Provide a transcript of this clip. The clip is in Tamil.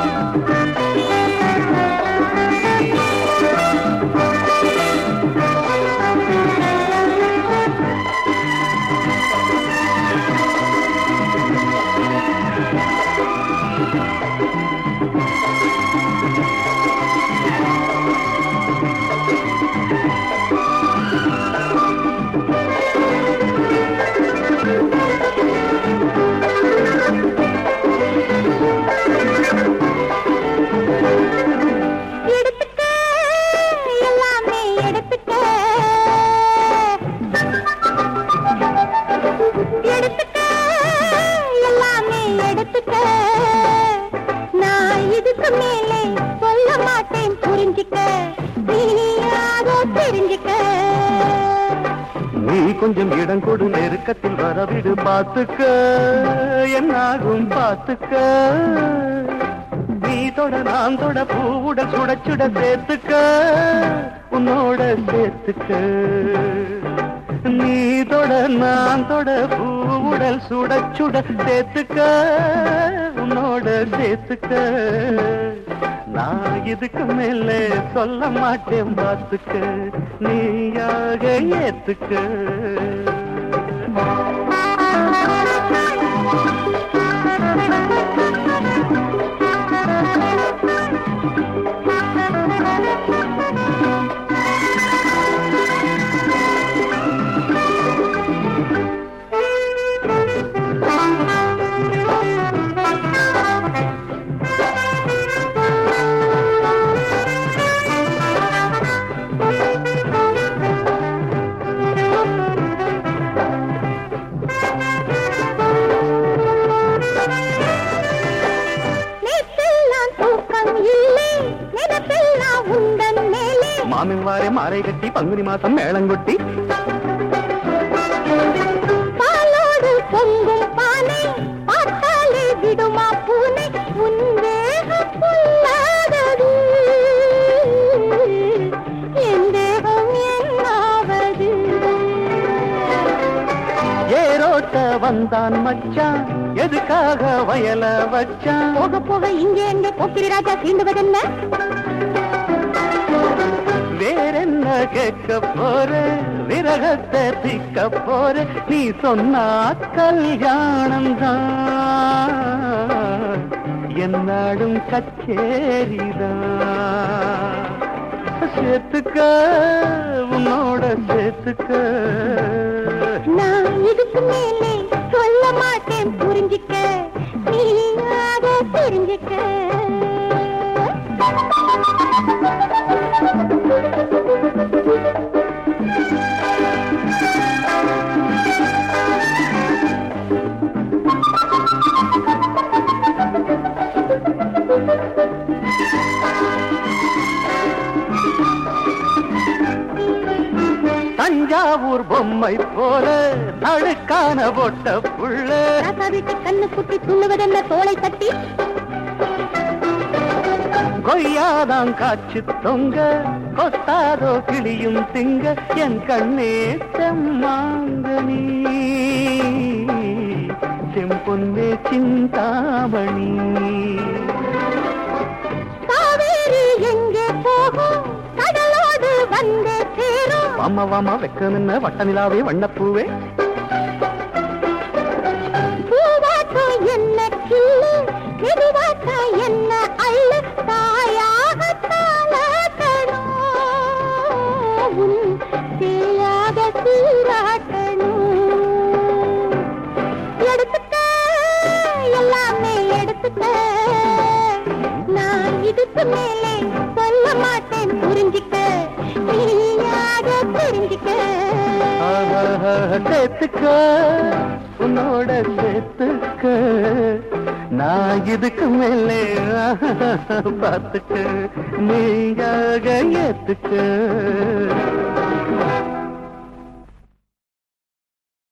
எடுத்துக்க எல்லாமே எடுத்துக்க எடுத்துக்க எல்லாமே எடுத்துக்க நான் இதுக்கு மேலே சொல்ல மாட்டேன் புரிஞ்சுக்க நீயாதோ தெரிஞ்சுக்க நீ கொஞ்சம் இடம் கொடு நெருக்கத்தில் வரவிடு பார்த்துக்க என்னாகும் பார்த்துக்க நீ தொட நான் தொட பூவுட சுட சுட சேர்த்துக்க உன்னோட சேர்த்துக்க நீ தொட நான் தொட பூவுடல் சுட சுட சேர்த்துக்க உன்னோட சேர்த்துக்க நான் இதுக்கு மேலே சொல்ல மாட்டேன் பார்த்துக்க நீயாக ஏத்துக்க நேற்றெல்லாம் தூக்கம் இல்லை நினைப்பெல்லாம் உந்தன் மேலே மாமன் வாரே மாரை கட்டி பங்குனி மாசம் மேளங்கொட்டி பாலோடு பொங்கும் பானை பார்த்தாலே விடுமா பூனை உன் தேகம் பொல்லாதது என் தேகம் என்னாவது ஏரோட்ட வந்தான் மச்சான் எதுக்காக வயல வச்சான் போக போக இங்கே எங்கே போக்கிரி ராஜா சீண்டுவதென்ன வேறென்ன கேட்க போற விரகத்தை பிக்க போற நீ சொன்னா கல்யாணம் தான் என்னாடும் கச்சேரிதான் சேர்த்துக்க உன்னோட சேர்த்துக்க நான் இதுக்கு மேலே சொல்ல மாட்டேன் புரிஞ்சுக்க நீயாக தெரிஞ்சுக்க தஞ்சாவூர் பொம்மை போல அழுக்கான பொட்ட புள்ள ராசா வீட்டு கண்ணு குட்டி துண்ணுவதென்ன தோளை தட்டி கொய்யாதான் காய்ச்சி தொங்க கொத்தாதோ கிளியும் திங்க என் கண்ணே செம்மாங்கனி செம்பொன்னே சிந்தாமணி காவேரி எங்கே போகும் கடலோடு வந்தே சேரும் வாம வாம வெக்க நின்ன வட்ட நிலாவே வண்ணப்பூவே பூவாட்டம் என்ன கிள்ளு மெதுவாட்டம் என்ன அள்ளு தாயாக தாளாட்டணும் உன் தேயாக சீராட்டணும் எடுத்துக்க எல்லாமே எடுத்துக்க நான் இதுக்கு மேலே சொல்ல மாட்டேன் புரிஞ்சுக்க நீயாக தெரிஞ்சுக்க ஆஹா, சேர்த்துக்க உன்னோட சேர்த்துக்க நான் இதுக்கு மேலே பார்த்துக்க நீயாக ஏத்துக்க